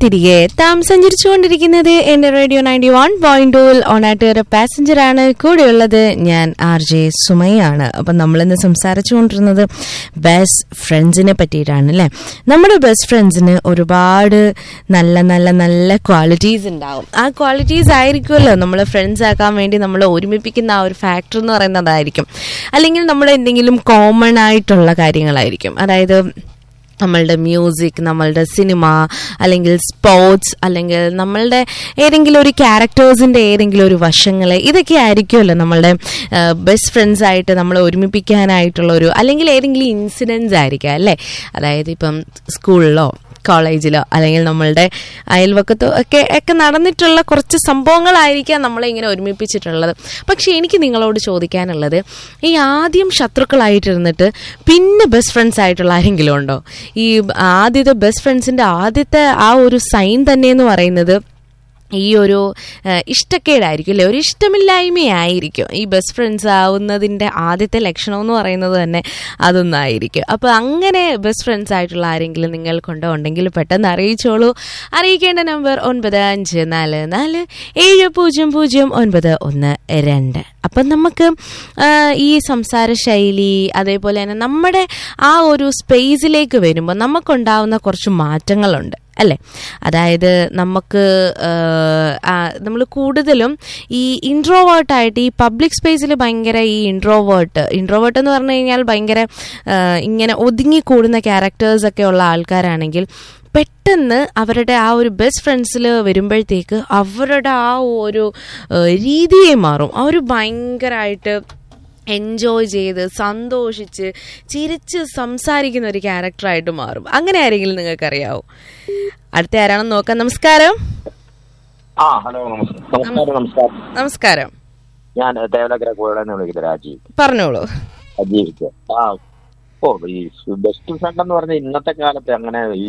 തിരികെ എത്താം സഞ്ചരിച്ചുകൊണ്ടിരിക്കുന്നത് എന്റെ റേഡിയോ നയൻറ്റി വൺ പോയിന്റ് ടൂൽ ഓണാട്ടുകാര പാസഞ്ചർ ആണ് കൂടെയുള്ളത് ഞാൻ ആർ ജെ സുമയാണ് അപ്പം നമ്മളിന്ന് സംസാരിച്ചുകൊണ്ടിരുന്നത് ബെസ്റ്റ് ഫ്രണ്ട്സിനെ പറ്റിയിട്ടാണ് അല്ലേ നമ്മുടെ ബെസ്റ്റ് ഫ്രണ്ട്സിന് ഒരുപാട് നല്ല നല്ല നല്ല ക്വാളിറ്റീസ് ഉണ്ടാവും ആ ക്വാളിറ്റീസ് ആയിരിക്കുമല്ലോ നമ്മൾ ഫ്രണ്ട്സ് ആക്കാൻ വേണ്ടി നമ്മൾ ഒരുമിപ്പിക്കുന്ന ആ ഒരു ഫാക്ടർ എന്ന് പറയുന്നതായിരിക്കും അല്ലെങ്കിൽ നമ്മൾ എന്തെങ്കിലും കോമൺ ആയിട്ടുള്ള കാര്യങ്ങളായിരിക്കും അതായത് നമ്മളുടെ മ്യൂസിക് നമ്മളുടെ സിനിമ അല്ലെങ്കിൽ സ്പോർട്സ് അല്ലെങ്കിൽ നമ്മളുടെ ഏതെങ്കിലും ഒരു ക്യാരക്ടേഴ്സിൻ്റെ ഏതെങ്കിലും ഒരു വശങ്ങൾ ഇതൊക്കെ ആയിരിക്കുമല്ലോ നമ്മളുടെ ബെസ്റ്റ് ഫ്രണ്ട്സ് ആയിട്ട് നമ്മളെ ഒരുമിപ്പിക്കാനായിട്ടുള്ള ഒരു അല്ലെങ്കിൽ ഏതെങ്കിലും ഇൻസിഡൻസ് ആയിരിക്കാം അല്ലേ അതായത് ഇപ്പം സ്കൂളിലോ കോളേജിലോ അല്ലെങ്കിൽ നമ്മളുടെ അയൽവക്കത്തോ ഒക്കെ ഒക്കെ നടന്നിട്ടുള്ള കുറച്ച് സംഭവങ്ങളായിരിക്കാം നമ്മളെ ഇങ്ങനെ ഒരുമിപ്പിച്ചിട്ടുള്ളത് പക്ഷേ എനിക്ക് നിങ്ങളോട് ചോദിക്കാനുള്ളത് ഈ ആദ്യം ശത്രുക്കളായിട്ടിരുന്നിട്ട് പിന്നെ ബെസ്റ്റ് ഫ്രണ്ട്സ് ആയിട്ടുള്ള ആരെങ്കിലും ഉണ്ടോ ഈ ആദ്യത്തെ ബെസ്റ്റ് ഫ്രണ്ട്സിൻ്റെ ആദ്യത്തെ ആ ഒരു സൈൻ തന്നെ എന്ന് പറയുന്നത് ഈ ഒരു ഏഹ്, ഇഷ്ടക്കേടായിരിക്കും അല്ലേ ഒരു ഇഷ്ടമില്ലായ്മയായിരിക്കും ഈ ബെസ്റ്റ് ഫ്രണ്ട്സ് ആവുന്നതിൻ്റെ ആദ്യത്തെ ലക്ഷണം എന്ന് പറയുന്നത് തന്നെ അതൊന്നായിരിക്കും അപ്പോൾ അങ്ങനെ ബെസ്റ്റ് ഫ്രണ്ട്സ് ആയിട്ടുള്ള ആരെങ്കിലും നിങ്ങൾക്കുണ്ടോ ഉണ്ടെങ്കിൽ പെട്ടെന്ന് അറിയിച്ചോളൂ അറിയിക്കേണ്ട നമ്പർ ഒൻപത് അഞ്ച് നാല് നാല് ഏഴ് പൂജ്യം പൂജ്യം ഒൻപത് ഒന്ന് രണ്ട് അപ്പം നമുക്ക് ആ, ഈ സംസാര ശൈലി അതേപോലെ തന്നെ നമ്മുടെ ആ ഒരു സ്പേസിലേക്ക് വരുമ്പോൾ നമുക്കുണ്ടാവുന്ന കുറച്ച് മാറ്റങ്ങളുണ്ട് അല്ലേ അതായത് നമുക്ക് നമ്മൾ കൂടുതലും ഈ ഇൻട്രോവേർട്ടായിട്ട് ഈ പബ്ലിക് സ്പേസിൽ ഭയങ്കര ഈ ഇൻട്രോവേർട്ട് ഇൻട്രോവേർട്ട് എന്ന് പറഞ്ഞു കഴിഞ്ഞാൽ ഭയങ്കര ആ, ഇങ്ങനെ ഒതുങ്ങിക്കൂടുന്ന ക്യാരക്ടേഴ്സൊക്കെ ഉള്ള ആൾക്കാരാണെങ്കിൽ പെട്ടെന്ന് അവരുടെ ആ ഒരു ബെസ്റ്റ് ഫ്രണ്ട്സിൽ വരുമ്പോഴത്തേക്ക് അവരുടെ ആ ഒരു ആ, രീതിയെ മാറും അവർ ഭയങ്കരമായിട്ട് എൻജോയ് ചെയ്ത് സന്തോഷിച്ച് ചിരിച്ച് സംസാരിക്കുന്ന ഒരു ക്യാരക്ടറായിട്ട് മാറും അങ്ങനെ ആരെങ്കിലും നിങ്ങൾക്കറിയാവോ അടുത്ത ആരാണെന്ന് നോക്കാം നമസ്കാരം ആ ഹലോ നമസ്കാരം നമസ്കാരം നമസ്കാരം നമസ്കാരം ഞാൻ തേവലക്കര കോഴന്ന് വിളിക്കുന്നത് രാജീവ് പറഞ്ഞോളൂ രാജീവ് ആ ഓ ഈ ബെസ്റ്റ് ഫ്രണ്ട് എന്ന് പറഞ്ഞ ഇന്നത്തെ കാലത്ത് അങ്ങനെ ഈ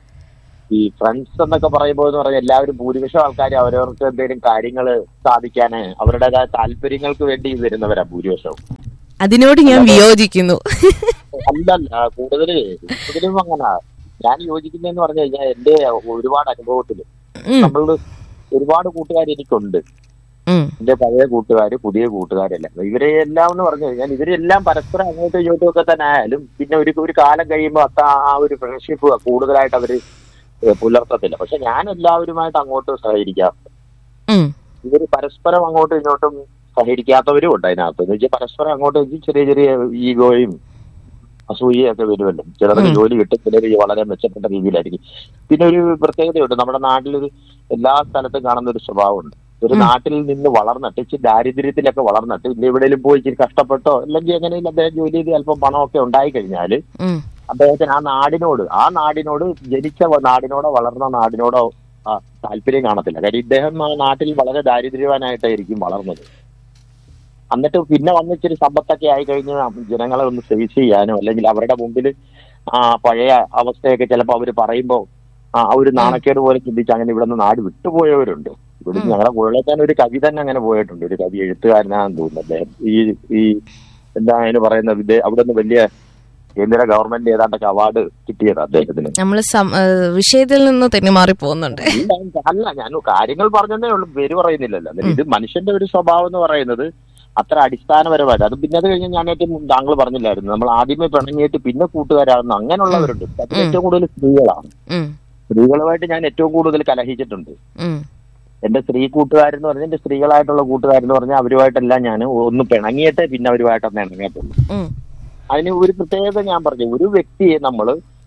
ഈ ഫ്രണ്ട്സ് എന്നൊക്കെ പറയുമ്പോൾ എന്ന് പറഞ്ഞാൽ എല്ലാവരും ഭൂരിപക്ഷം ആൾക്കാർ അവരവർക്ക് എന്തെങ്കിലും കാര്യങ്ങൾ സാധിക്കാന് അവരുടേതായ താല്പര്യങ്ങൾക്ക് വേണ്ടി വരുന്നവരാ ഭൂരിപക്ഷവും അതിനോട് ഞാൻ വിയോജിക്കുന്നു അല്ലല്ല കൂടുതൽ കൂടുതലും അങ്ങനെ ഞാൻ യോജിക്കുന്നതെന്ന് പറഞ്ഞു കഴിഞ്ഞാൽ എന്റെ ഒരുപാട് അനുഭവത്തിൽ ഉം, നമ്മൾ ഒരുപാട് കൂട്ടുകാർ എനിക്കുണ്ട് ഉം, എന്റെ പഴയ കൂട്ടുകാര് പുതിയ കൂട്ടുകാരെല്ലാം ഇവരെ എല്ലാം എന്ന് പറഞ്ഞു കഴിഞ്ഞാൽ ഇവരെല്ലാം പരസ്പരം അങ്ങോട്ടും ഇങ്ങോട്ടും ഒക്കെ തന്നെ ആയാലും പിന്നെ ഒരു ഒരു കാലം കഴിയുമ്പോൾ അത്ത ആ ഒരു ഫ്രണ്ട്ഷിപ്പ് കൂടുതലായിട്ട് അവര് ഏഹ് പുലർത്തത്തില്ല പക്ഷെ ഞാൻ എല്ലാവരുമായിട്ട് അങ്ങോട്ട് സഹകരിക്കാം ഉം, ഇവര് പരസ്പരം അങ്ങോട്ടും ഇങ്ങോട്ടും സഹകരിക്കാത്തവരും ഉണ്ട് അതിനകത്ത് എന്ന് വെച്ചാൽ പരസ്പരം അങ്ങോട്ടും ഇങ്ങോട്ടും ചെറിയ ചെറിയ ഈഗോയും അസൂയയും ഒക്കെ വരുമല്ലോ ചിലർക്ക് ജോലി കിട്ടും ചിലർ വളരെ മെച്ചപ്പെട്ട രീതിയിലായിരിക്കും പിന്നെ ഒരു പ്രത്യേകതയുണ്ട് നമ്മുടെ നാട്ടിലൊരു എല്ലാ സ്ഥലത്തും കാണുന്ന ഒരു സ്വഭാവമുണ്ട് ഒരു നാട്ടിൽ നിന്ന് വളർന്നിട്ട് ഇച്ചിരി ദാരിദ്ര്യത്തിലൊക്കെ വളർന്നിട്ട് ഇല്ല എവിടെയെങ്കിലും പോയി ഇച്ചിരി കഷ്ടപ്പെട്ടോ അല്ലെങ്കിൽ എങ്ങനെയും അദ്ദേഹം ജോലി ചെയ്ത് അല്പം പണമൊക്കെ ഉണ്ടായി കഴിഞ്ഞാൽ ഉം, അദ്ദേഹത്തിന് ആ നാടിനോട് ആ നാടിനോട് ജനിച്ച വ- നാടിനോടോ വളർന്ന നാടിനോടോ ആ, താല്പര്യം കാണത്തില്ല കാര്യം ഇദ്ദേഹം ആ നാട്ടിൽ വളരെ ദാരിദ്ര്യവാനായിട്ടായിരിക്കും വളർന്നത് എന്നിട്ട് പിന്നെ വന്നിച്ചിരി സമ്പത്തൊക്കെ ആയി കഴിഞ്ഞ് ജനങ്ങളെ ഒന്ന് ഫേസ് ചെയ്യാനോ അല്ലെങ്കിൽ അവരുടെ മുമ്പിൽ ആ പഴയ അവസ്ഥയൊക്കെ ചിലപ്പോൾ അവർ പറയുമ്പോൾ ആ ആ ഒരു നാണക്കേട് പോലെ ചിന്തിച്ച് അങ്ങനെ ഇവിടെ നിന്ന് നാട് വിട്ടുപോയവരുണ്ട് ഇവിടെ ഞങ്ങളുടെ കുഴലേക്കാൻ ഒരു കവി തന്നെ അങ്ങനെ പോയിട്ടുണ്ട് ഒരു കവി എഴുത്തുകാരനാണെന്ന് തോന്നുന്നു അദ്ദേഹം ഈ ഈ എന്താ അതിന് പറയുന്നത് ഇത് അവിടെ നിന്ന് വലിയ കേന്ദ്ര ഗവൺമെന്റ് ഏതാണ്ടൊക്കെ അവാർഡ് കിട്ടിയത് അദ്ദേഹത്തിന് നമ്മള് സം- ഏ, വിഷയത്തിൽ നിന്ന് തെന്നിമാറി പോകുന്നുണ്ട് ഇല്ല, അല്ല ഞാൻ കാര്യങ്ങൾ പറഞ്ഞതേ ഉള്ളൂ പേര് പറയുന്നില്ലല്ലോ എന്നിട്ട് ഇത് മനുഷ്യന്റെ ഒരു സ്വഭാവം എന്ന് പറയുന്നത് അത്ര അടിസ്ഥാനപരമായിട്ട് അത് പിന്നെ അത് കഴിഞ്ഞ് ഞാൻ ഏറ്റവും താങ്കൾ പറഞ്ഞില്ലായിരുന്നു നമ്മൾ ആദ്യമേ പിണങ്ങിയിട്ട് പിന്നെ കൂട്ടുകാരാകുന്നു അങ്ങനെയുള്ളവരുണ്ട് അത് ഏറ്റവും കൂടുതൽ സ്ത്രീകളാണ് ഉം, സ്ത്രീകളുമായിട്ട് ഞാൻ ഏറ്റവും കൂടുതൽ കലഹിച്ചിട്ടുണ്ട് ഉം, എന്റെ സ്ത്രീ കൂട്ടുകാരെന്ന് പറഞ്ഞാൽ എന്റെ സ്ത്രീകളായിട്ടുള്ള കൂട്ടുകാരെന്ന് പറഞ്ഞാൽ അവരുമായിട്ടെല്ലാം ഞാൻ ഒന്ന് പിണങ്ങിയിട്ടേ പിന്നെ അവരുമായിട്ടൊന്ന് ഇണങ്ങിയിട്ടുള്ളൂ ഉം, അതിന് ഒരു പ്രത്യേകത ഞാൻ പറഞ്ഞു ഒരു വ്യക്തിയെ നമ്മൾ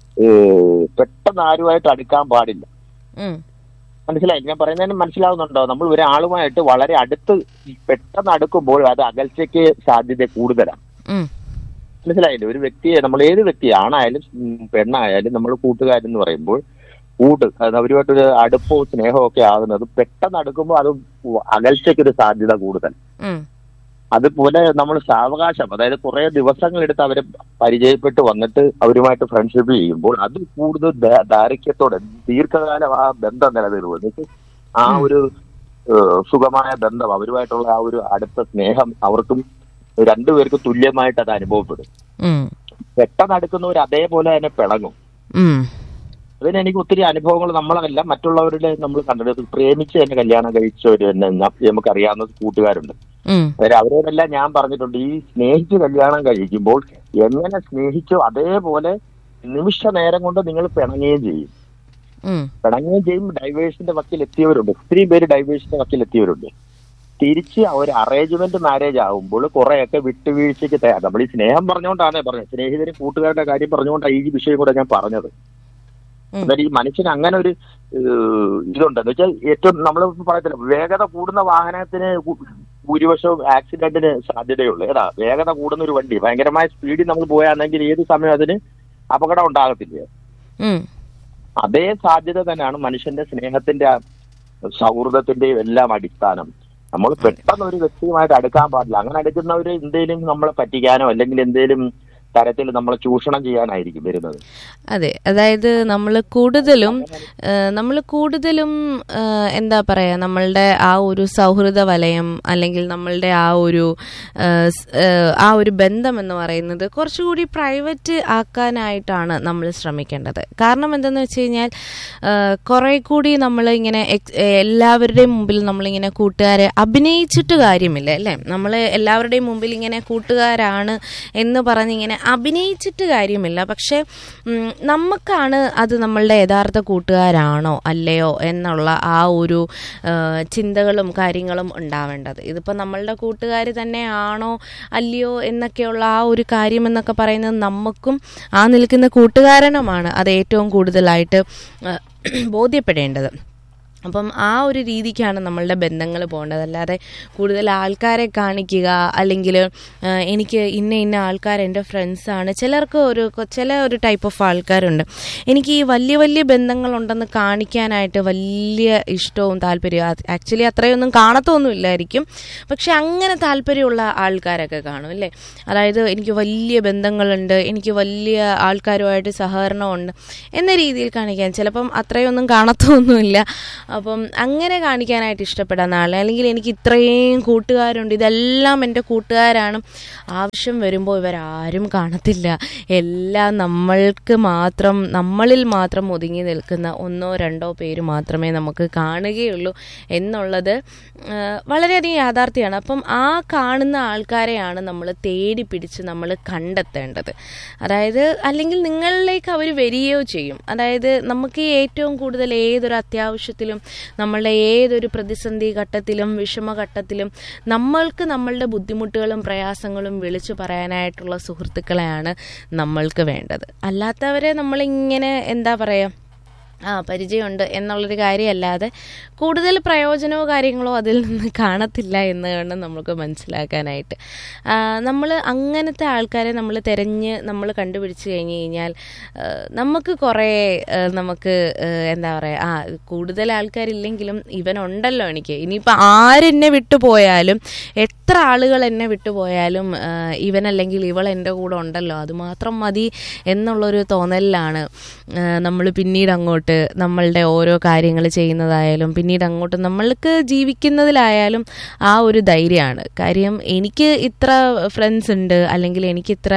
പെട്ടെന്ന് ആരുമായിട്ട് അടുക്കാൻ പാടില്ല ഉം, മനസ്സിലായി ഞാൻ പറയുന്നതിന് മനസ്സിലാവുന്നുണ്ടോ നമ്മൾ ഒരാളുമായിട്ട് വളരെ അടുത്ത് പെട്ടെന്ന് അടുക്കുമ്പോൾ അത് അകൽച്ചയ്ക്ക് സാധ്യത കൂടുതലാണ് ഉം, മനസ്സിലായില്ലേ ഒരു വ്യക്തിയെ നമ്മൾ ഏത് വ്യക്തി ആണായാലും ഉം, പെണ്ണായാലും നമ്മൾ കൂട്ടുകാരെന്ന് പറയുമ്പോൾ കൂട്ട് അത് അവരുമായിട്ടൊരു അടുപ്പവും സ്നേഹവും ഒക്കെ ആകുന്നത് പെട്ടെന്ന് അടുക്കുമ്പോൾ അത് അകൽച്ചയ്ക്കൊരു സാധ്യത കൂടുതൽ ഉം, അതുപോലെ നമ്മൾ സാവകാശം അതായത് കുറെ ദിവസങ്ങൾ എടുത്ത് അവരെ പരിചയപ്പെട്ട് വന്നിട്ട് അവരുമായിട്ട് ഫ്രണ്ട്ഷിപ്പ് ചെയ്യുമ്പോൾ അത് കൂടുതൽ ദാ- ദാരിദ്ര്യത്തോടെ ദീർഘകാലം ആ ബന്ധം നിലനിൽക്കും എന്നുവെച്ചാൽ ആ ഒരു ഏഹ്, സുഖമായ ബന്ധം അവരുമായിട്ടുള്ള ആ ഒരു അടുത്ത സ്നേഹം അവർക്കും രണ്ടുപേർക്കും തുല്യമായിട്ട് അത് അനുഭവപ്പെടും ഉം, പെട്ടെന്ന് അടുക്കുന്നവർ അതേപോലെ തന്നെ പിണങ്ങും ഉം, അതിന് എനിക്ക് ഒത്തിരി അനുഭവങ്ങൾ നമ്മളല്ല മറ്റുള്ളവരുടെ നമ്മൾ കണ്ടിട്ട് പ്രേമിച്ച് തന്നെ കല്യാണം കഴിച്ചവര് തന്നെ ന- നമുക്കറിയാവുന്ന കൂട്ടുകാരുണ്ട് ഉം, അതായത് അവരോടെല്ലാം ഞാൻ പറഞ്ഞിട്ടുണ്ട് ഈ സ്നേഹിച്ച് കല്യാണം കഴിക്കുമ്പോൾ എങ്ങനെ സ്നേഹിച്ചോ അതേപോലെ നിമിഷ നേരം കൊണ്ട് നിങ്ങൾ പിണങ്ങുകയും ചെയ്യും ഉം, പിണങ്ങുകയും ചെയ്യും ഡൈവേഴ്സിന്റെ വക്കിൽ എത്തിയവരുണ്ട് ഒത്തിരി പേര് ഡൈവേഴ്സിന്റെ വക്കിൽ എത്തിയവരുണ്ട് തിരിച്ച് ഒരു അറേഞ്ച്മെന്റ് മാരേജ് ആകുമ്പോൾ കുറെയൊക്കെ വിട്ടുവീഴ്ചയ്ക്ക് തയ്യാർ നമ്മൾ ഈ സ്നേഹം പറഞ്ഞുകൊണ്ടാണ് പറഞ്ഞത് സ്നേഹിതരും കൂട്ടുകാരുടെ കാര്യം പറഞ്ഞുകൊണ്ടാണ് ഈ വിഷയം കൂടെ ഞാൻ പറഞ്ഞത് ഉം. അതായത് ഈ മനുഷ്യന് അങ്ങനെ ഒരു ഏഹ്, ഇതുണ്ടെന്ന് വെച്ചാൽ ഏറ്റവും നമ്മൾ പറയത്തില്ല വേഗത കൂടുന്ന വാഹനത്തിന് ഭൂ- ഭൂരിപക്ഷവും ആക്സിഡന്റിന് സാധ്യതയുള്ളൂ ഏതാ വേഗത കൂടുന്ന ഒരു വണ്ടി ഭയങ്കരമായ സ്പീഡിൽ നമ്മൾ പോയാണെങ്കിൽ ഏത് സമയം അതിന് അപകടം ഉണ്ടാകത്തില്ല ഉം. അതേ സാധ്യത തന്നെയാണ് മനുഷ്യന്റെ സ്നേഹത്തിന്റെ ആ സൗഹൃദത്തിന്റെയും എല്ലാം അടിസ്ഥാനം നമ്മൾ പെട്ടെന്ന് ഒരു വ്യക്തിയുമായിട്ട് അടുക്കാൻ പാടില്ല അങ്ങനെ അടുക്കുന്നവര് എന്തേലും നമ്മളെ പറ്റിക്കാനോ അല്ലെങ്കിൽ എന്തേലും തരത്തിൽ നമ്മളെ ചൂഷണം ചെയ്യാനായിരിക്കും വരുന്നത് അതെ അതായത് നമ്മൾ കൂടുതലും നമ്മൾ കൂടുതലും ആ, എന്താ പറയാ നമ്മളുടെ ആ ഒരു സൗഹൃദ വലയം അല്ലെങ്കിൽ നമ്മളുടെ ആ ഒരു ആ, സ്- ആ, ആ ഒരു ബന്ധം എന്ന് പറയുന്നത് കുറച്ചുകൂടി പ്രൈവറ്റ് ആക്കാനായിട്ടാണ് നമ്മൾ ശ്രമിക്കേണ്ടത് കാരണം എന്തെന്ന് വെച്ച് കഴിഞ്ഞാൽ ആ, കുറെ കൂടി നമ്മൾ ഇങ്ങനെ എക്സ്- എല്ലാവരുടെയും മുമ്പിൽ നമ്മളിങ്ങനെ കൂട്ടുകാരെ അഭിനയിച്ചിട്ട് കാര്യമില്ല അല്ലേ നമ്മൾ എല്ലാവരുടെയും മുമ്പിൽ ഇങ്ങനെ കൂട്ടുകാരാണ് എന്ന് പറഞ്ഞിങ്ങനെ അഭിനയിച്ചിട്ട് കാര്യമില്ല പക്ഷെ ഉം, നമുക്കാണ് അത് നമ്മളുടെ യഥാർത്ഥ കൂട്ടുകാരാണോ അല്ലയോ എന്നുള്ള ആ ഒരു ആ, ചിന്തകളും കാര്യങ്ങളും ഉണ്ടാവേണ്ടത് ഇതിപ്പോൾ നമ്മളുടെ കൂട്ടുകാർ തന്നെ ആണോ അല്ലയോ എന്നൊക്കെയുള്ള ആ ഒരു കാര്യം എന്നൊക്കെ പറയുന്നത് നമുക്കും ആ നിൽക്കുന്ന കൂട്ടുകാരനുമാണ് അത് ഏറ്റവും കൂടുതലായിട്ട് ആ, ബോധ്യപ്പെടേണ്ടത് അപ്പം ആ ഒരു രീതിക്കാണ് നമ്മളുടെ ബന്ധങ്ങൾ പോകേണ്ടത് അല്ലാതെ കൂടുതൽ ആൾക്കാരെ കാണിക്കുക അല്ലെങ്കിൽ എനിക്ക് ഇന്ന ഇന്ന ആൾക്കാർ എൻ്റെ ഫ്രണ്ട്സാണ് ചിലർക്ക് ഒരു കൊ- ചില ഒരു ടൈപ്പ് ഓഫ് ആൾക്കാരുണ്ട് എനിക്ക് ഈ വലിയ വലിയ ബന്ധങ്ങളുണ്ടെന്ന് കാണിക്കാനായിട്ട് വലിയ ഇഷ്ടവും താല്പര്യവും ആക്ച്വലി അത്രയൊന്നും കാണത്തൊന്നുമില്ലായിരിക്കും പക്ഷെ അങ്ങനെ താല്പര്യമുള്ള ആൾക്കാരൊക്കെ കാണും അല്ലേ അതായത് എനിക്ക് വലിയ ബന്ധങ്ങളുണ്ട് എനിക്ക് വലിയ ആൾക്കാരുമായിട്ട് സഹകരണമുണ്ട് എന്ന രീതിയിൽ കാണിക്കാൻ ചിലപ്പം അത്രയൊന്നും കാണത്തൊന്നുമില്ല അപ്പം അങ്ങനെ കാണിക്കാനായിട്ട് ഇഷ്ടപ്പെടുന്ന ആൾ അല്ലെങ്കിൽ എനിക്ക് ഇത്രയും കൂട്ടുകാരുണ്ട് ഇതെല്ലാം എൻ്റെ കൂട്ടുകാരാണ് ആവശ്യം വരുമ്പോൾ ഇവരാരും കാണത്തില്ല എല്ലാം നമ്മൾക്ക് മാത്രം നമ്മളിൽ മാത്രം ഒതുങ്ങി നിൽക്കുന്ന ഒന്നോ രണ്ടോ പേര് മാത്രമേ നമുക്ക് കാണുകയുള്ളൂ എന്നുള്ളത് ആ, വളരെയധികം യാഥാർത്ഥ്യമാണ് അപ്പം ആ കാണുന്ന ആൾക്കാരെയാണ് നമ്മൾ തേടി പിടിച്ച് നമ്മൾ കണ്ടെത്തേണ്ടത് അതായത് അല്ലെങ്കിൽ നിങ്ങളിലേക്ക് അവർ വരികയോ ചെയ്യും അതായത് നമുക്ക് ഏറ്റവും കൂടുതൽ ഏതൊരു അത്യാവശ്യത്തിലും നമ്മളുടെ ഏതൊരു പ്രതിസന്ധി ഘട്ടത്തിലും വിഷമഘട്ടത്തിലും നമ്മൾക്ക് നമ്മളുടെ ബുദ്ധിമുട്ടുകളും പ്രയാസങ്ങളും വിളിച്ചു പറയാനായിട്ടുള്ള സുഹൃത്തുക്കളെയാണ് നമ്മൾക്ക് വേണ്ടത് അല്ലാത്തവരെ നമ്മളിങ്ങനെ എന്താ പറയുക ആ പരിചയമുണ്ട് എന്നുള്ളൊരു കാര്യമല്ലാതെ കൂടുതൽ പ്രയോജനമോ കാര്യങ്ങളോ അതിൽ നിന്ന് കാണത്തില്ല എന്ന് വേണം നമുക്ക് മനസ്സിലാക്കാനായിട്ട് നമ്മൾ അങ്ങനത്തെ ആൾക്കാരെ നമ്മൾ തിരഞ്ഞ് നമ്മൾ കണ്ടുപിടിച്ച് കഴിഞ്ഞ് കഴിഞ്ഞാൽ ആ, നമുക്ക് കുറേ ആ, നമുക്ക് ആ, എന്താ പറയുക ആ കൂടുതൽ ആൾക്കാരില്ലെങ്കിലും ഇവനുണ്ടല്ലോ എനിക്ക് ഇനിയിപ്പോൾ ആരെന്നെ വിട്ടുപോയാലും എത്ര ആളുകൾ എന്നെ വിട്ടുപോയാലും ആ, ഇവനല്ലെങ്കിൽ ഇവൾ എൻ്റെ കൂടെ ഉണ്ടല്ലോ അതുമാത്രം മതി എന്നുള്ളൊരു തോന്നലിലാണ് നമ്മൾ പിന്നീട് അങ്ങോട്ട് നമ്മളുടെ ഓരോ കാര്യങ്ങൾ ചെയ്യുന്നതായാലും പിന്നീട് അങ്ങോട്ട് നമ്മൾക്ക് ജീവിക്കുന്നതിലായാലും ആ ഒരു ധൈര്യമാണ് കാര്യം എനിക്ക് ഇത്ര ഫ്രണ്ട്സ് ഉണ്ട് അല്ലെങ്കിൽ എനിക്ക് ഇത്ര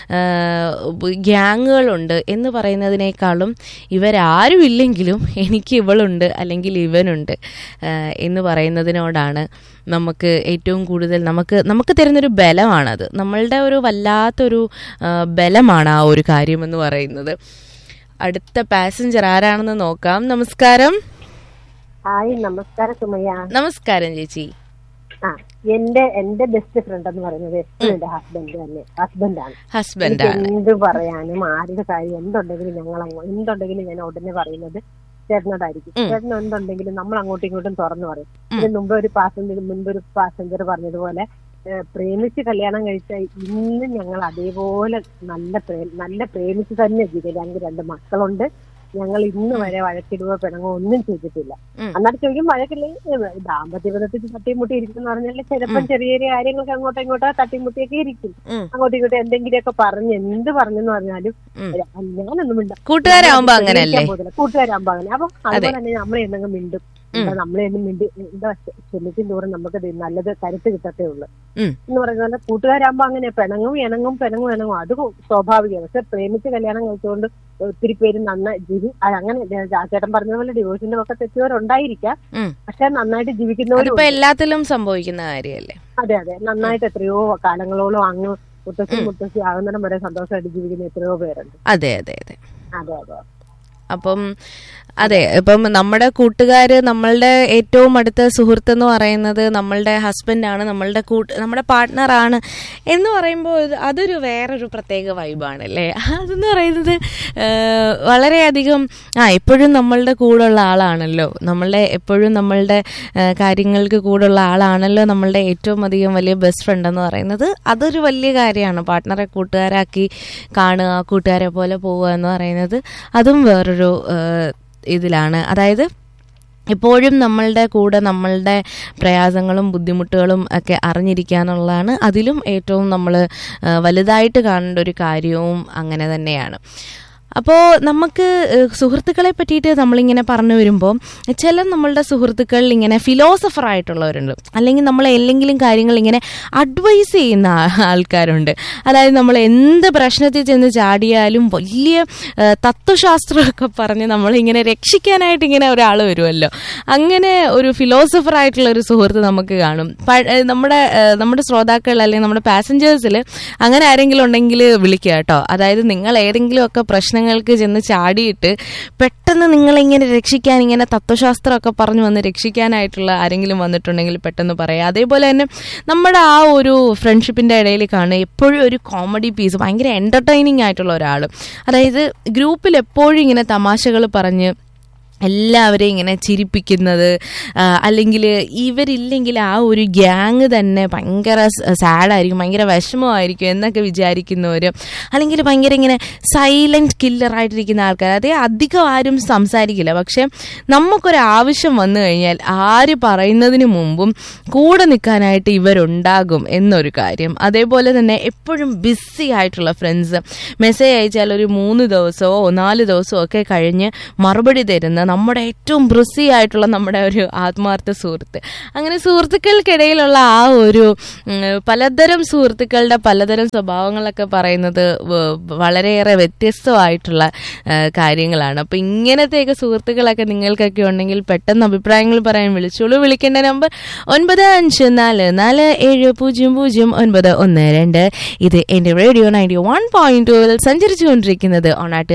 ഗ്യാങ്ങുകളുണ്ട് എന്ന് പറയുന്നതിനേക്കാളും ഇവരാരും ഇല്ലെങ്കിലും എനിക്ക് ഇവളുണ്ട് അല്ലെങ്കിൽ ഇവനുണ്ട് ആ, എന്ന് പറയുന്നതിനോടാണ് നമുക്ക് ഏറ്റവും കൂടുതൽ നമുക്ക് നമുക്ക് തരുന്നൊരു ബലമാണത് നമ്മളുടെ ഒരു വല്ലാത്തൊരു ആ, ബലമാണ് ആ ഒരു കാര്യമെന്ന് പറയുന്നത് അടുത്ത പാസഞ്ചർ ആരാണെന്ന് നോക്കാം നമസ്കാരം ഹായ് നമസ്കാരം സുമയ്യ നമസ്കാരം ചേച്ചി ആ എന്റെ എന്റെ ബെസ്റ്റ് ഫ്രണ്ട് എന്ന് പറയുന്നത് എപ്പോഴും എന്റെ ഹസ്ബൻഡ് തന്നെ ഹസ്ബൻഡാണ് ഹസ്ബൻഡ് ആണ് എന്ത് പറയാനും ആരുടെ കാര്യം എന്തുണ്ടെങ്കിലും ഞങ്ങൾ അങ്ങോ- എന്തുണ്ടെങ്കിലും ഞാൻ ഉടനെ പറയുന്നത് ചേട്ടനോടായിരിക്കും ഉം. ചേട്ടൻ എന്തുണ്ടെങ്കിലും നമ്മൾ അങ്ങോട്ടും ഇങ്ങോട്ടും തുറന്നു പറയും ഇതിന് മുമ്പ് ഒരു പാസഞ്ചർ മുൻപ് ഒരു പാസഞ്ചർ പറഞ്ഞതുപോലെ ഏഹ്, പ്രേമിച്ച് കല്യാണം കഴിച്ച ഇന്ന് ഞങ്ങൾ അതേപോലെ നല്ല പ്രേ- നല്ല പ്രേമിച്ച് തന്നെ ജീവിക്കും ഞങ്ങൾക്ക് രണ്ട് മക്കളുണ്ട് ഞങ്ങൾ ഇന്ന് വരെ വഴക്കിടുകയോ പിണങ്ങോ ഒന്നും ചെയ്തിട്ടില്ല ഉം. അന്നേരം ചോദിക്കും വഴക്കില്ലെങ്കിൽ ദാമ്പത്യ ബന്ധത്തിൽ തട്ടിമുട്ടി ഇരിക്കും എന്ന് പറഞ്ഞാൽ ചിലപ്പോൾ ചെറിയ ചെറിയ കാര്യങ്ങൾക്ക് അങ്ങോട്ടോ ഇങ്ങോട്ടോ തട്ടിമുട്ടിയൊക്കെ ഇരിക്കും ഉം. അങ്ങോട്ടും ഇങ്ങോട്ടും എന്തെങ്കിലുമൊക്കെ പറഞ്ഞ് എന്ത് പറഞ്ഞെന്ന് പറഞ്ഞാലും ഉം. ഞാനൊന്നും മിണ്ട കൂട്ടുകാരാവുമ്പോ അങ്ങനെയല്ലേ കൂട്ടുകാരാകുമ്പോ അങ്ങനെ അപ്പൊ അതുപോലെ തന്നെ നമ്മൾ എന്തെങ്കിലും മിണ്ടും എന്താ നമ്മളെ ഒന്നും മിണ്ടി എന്താ ക്ഷമിക്കും തോറും നമുക്ക് ഇത് നല്ലത് കരുത്ത് കിട്ടത്തേ ഉള്ളൂ ഉം. എന്ന് പറയുന്ന പോലെ കൂട്ടുകാരാകുമ്പോ അങ്ങനെ പിണങ്ങും ഇണങ്ങും പിണങ്ങും ഇണങ്ങും അത് സ്വാഭാവികമാണ് പക്ഷെ പ്രേമിച്ച് കല്യാണം കഴിച്ചുകൊണ്ട് ഒത്തിരി പേര് നന്നായി ജീവി ആ, അങ്ങനെ ആ ചേട്ടൻ പറഞ്ഞ പോലെ ഡിവോഴ്സിന്റെ ഒക്കെ തെറ്റുകാരുണ്ടായിരിക്കാം ഉം. പക്ഷെ നന്നായിട്ട് ജീവിക്കുന്നവരും അതിപ്പോ എല്ലാത്തിലും സംഭവിക്കുന്ന കാര്യല്ലേ അതെ അതെ നന്നായിട്ട് എത്രയോ കാലങ്ങളോളം അങ്ങ് മുത്തശ്ശി മുത്തശ്ശി ആകുന്നിടം വരെ സന്തോഷമായിട്ട് ജീവിക്കുന്ന എത്രയോ പേരുണ്ട് അതെ അതെ അതെ അതെ അതെ അപ്പം അതെ ഇപ്പം നമ്മുടെ കൂട്ടുകാര് നമ്മളുടെ ഏറ്റവും അടുത്ത സുഹൃത്ത് എന്ന് പറയുന്നത് നമ്മളുടെ ഹസ്ബൻഡാണ് നമ്മളുടെ കൂട്ട് നമ്മുടെ പാർട്ട്ണറാണ് എന്ന് പറയുമ്പോൾ ഇത് അതൊരു വേറൊരു പ്രത്യേക വൈബാണ് അല്ലേ അതെന്ന് പറയുന്നത് ഏഹ്, വളരെയധികം ആ എപ്പോഴും നമ്മളുടെ കൂടെയുള്ള ആളാണല്ലോ നമ്മളുടെ എപ്പോഴും നമ്മളുടെ ഏഹ്, കാര്യങ്ങൾക്ക് കൂടെയുള്ള ആളാണല്ലോ നമ്മളുടെ ഏറ്റവും അധികം വലിയ ബെസ്റ്റ് ഫ്രണ്ട് എന്ന് പറയുന്നത് അതൊരു വലിയ കാര്യമാണ് പാർട്ട്ണറെ കൂട്ടുകാരാക്കി കാണുക കൂട്ടുകാരെ പോലെ പോവുക എന്ന് പറയുന്നത് അതും വേറൊരു ഏഹ്, ഇതിലാണ് അതായത് എപ്പോഴും നമ്മളുടെ കൂടെ നമ്മളുടെ പ്രയാസങ്ങളും ബുദ്ധിമുട്ടുകളും ഒക്കെ അറിഞ്ഞിരിക്കുക എന്നുള്ളതാണ് അതിലും ഏറ്റവും നമ്മൾ വലുതായിട്ട് കാണേണ്ട ഒരു കാര്യവും അങ്ങനെ തന്നെയാണ് അപ്പോൾ നമുക്ക് ഏഹ്, സുഹൃത്തുക്കളെ പറ്റിയിട്ട് നമ്മളിങ്ങനെ പറഞ്ഞു വരുമ്പോൾ ചില നമ്മളുടെ സുഹൃത്തുക്കൾ ഇങ്ങനെ ഫിലോസഫർ ആയിട്ടുള്ളവരുണ്ട് അല്ലെങ്കിൽ നമ്മളെ എന്തെങ്കിലും കാര്യങ്ങൾ ഇങ്ങനെ അഡ്വൈസ് ചെയ്യുന്ന ആ- ആൾക്കാരുണ്ട് അതായത് നമ്മൾ എന്ത് പ്രശ്നത്തിൽ ചെന്ന് ചാടിയാലും വലിയ ഏഹ്, തത്വശാസ്ത്രമൊക്കെ പറഞ്ഞ് നമ്മളിങ്ങനെ രക്ഷിക്കാനായിട്ട് ഇങ്ങനെ ഒരാൾ വരുമല്ലോ അങ്ങനെ ഒരു ഫിലോസഫർ ആയിട്ടുള്ള ഒരു സുഹൃത്ത് നമുക്ക് കാണും പ- ഏഹ്, നമ്മുടെ ഏഹ്, നമ്മുടെ ശ്രോതാക്കൾ അല്ലെങ്കിൽ നമ്മുടെ പാസഞ്ചേഴ്സിൽ അങ്ങനെ ആരെങ്കിലും ഉണ്ടെങ്കിൽ വിളിക്കുക കേട്ടോ അതായത് നിങ്ങൾ ഏതെങ്കിലും ഒക്കെ പ്രശ്നങ്ങൾക്ക് ചെന്ന് ചാടിയിട്ട് പെട്ടെന്ന് നിങ്ങളിങ്ങനെ രക്ഷിക്കാൻ ഇങ്ങനെ തത്വശാസ്ത്രമൊക്കെ പറഞ്ഞു വന്ന് രക്ഷിക്കാനായിട്ടുള്ള ആരെങ്കിലും വന്നിട്ടുണ്ടെങ്കിൽ പെട്ടെന്ന് പറയാം അതേപോലെ തന്നെ നമ്മുടെ ആ ഒരു ഫ്രണ്ട്ഷിപ്പിന്റെ ഇടയിൽ കാണുക എപ്പോഴും ഒരു കോമഡി പീസ് ഭയങ്കര എന്റർടൈനിങ് ആയിട്ടുള്ള ഒരാൾ അതായത് ഗ്രൂപ്പിൽ എപ്പോഴും ഇങ്ങനെ തമാശകൾ പറഞ്ഞ് എല്ലാവരെയും ഇങ്ങനെ ചിരിപ്പിക്കുന്നത് അല്ലെങ്കിൽ ഇവരില്ലെങ്കിൽ ആ ഒരു ഗ്യാങ് തന്നെ ഭയങ്കര സാഡായിരിക്കും ഭയങ്കര വിഷമമായിരിക്കും എന്നൊക്കെ വിചാരിക്കുന്നവർ അല്ലെങ്കിൽ ഭയങ്കര ഇങ്ങനെ സൈലന്റ് കില്ലറായിട്ടിരിക്കുന്ന ആൾക്കാർ അതേ അധികം ആരും സംസാരിക്കില്ല പക്ഷെ നമുക്കൊരാവശ്യം വന്നു കഴിഞ്ഞാൽ ആര് പറയുന്നതിന് മുമ്പും കൂടെ നിൽക്കാനായിട്ട് ഇവരുണ്ടാകും എന്നൊരു കാര്യം അതേപോലെ തന്നെ എപ്പോഴും ബിസി ആയിട്ടുള്ള ഫ്രണ്ട്സ് മെസ്സേജ് അയച്ചാൽ ഒരു മൂന്ന് ദിവസമോ നാല് ദിവസമോ ഒക്കെ കഴിഞ്ഞ് മറുപടി തരുന്ന നമ്മുടെ ഏറ്റവും ബ്രിസി ആയിട്ടുള്ള നമ്മുടെ ഒരു ആത്മാർത്ഥ സുഹൃത്ത് അങ്ങനെ സുഹൃത്തുക്കൾക്കിടയിലുള്ള ആ ഒരു ഉം, പലതരം സുഹൃത്തുക്കളുടെ പലതരം സ്വഭാവങ്ങളൊക്കെ പറയുന്നത് വ- വളരെയേറെ വ്യത്യസ്തമായിട്ടുള്ള ആ, കാര്യങ്ങളാണ് അപ്പൊ ഇങ്ങനത്തെയൊക്കെ സുഹൃത്തുക്കളൊക്കെ നിങ്ങൾക്കൊക്കെ ഉണ്ടെങ്കിൽ പെട്ടെന്ന് അഭിപ്രായങ്ങൾ പറയാൻ വിളിച്ചോളൂ വിളിക്കേണ്ട നമ്പർ ഒൻപത് അഞ്ച് നാല് നാല് ഏഴ് പൂജ്യം പൂജ്യം ഒൻപത് ഒന്ന് രണ്ട് ഇത് എന്റെ റേഡിയോ നയൻറ്റി വൺ പോയിന്റ് സഞ്ചരിച്ചുകൊണ്ടിരിക്കുന്നത് ഓണാട്ട്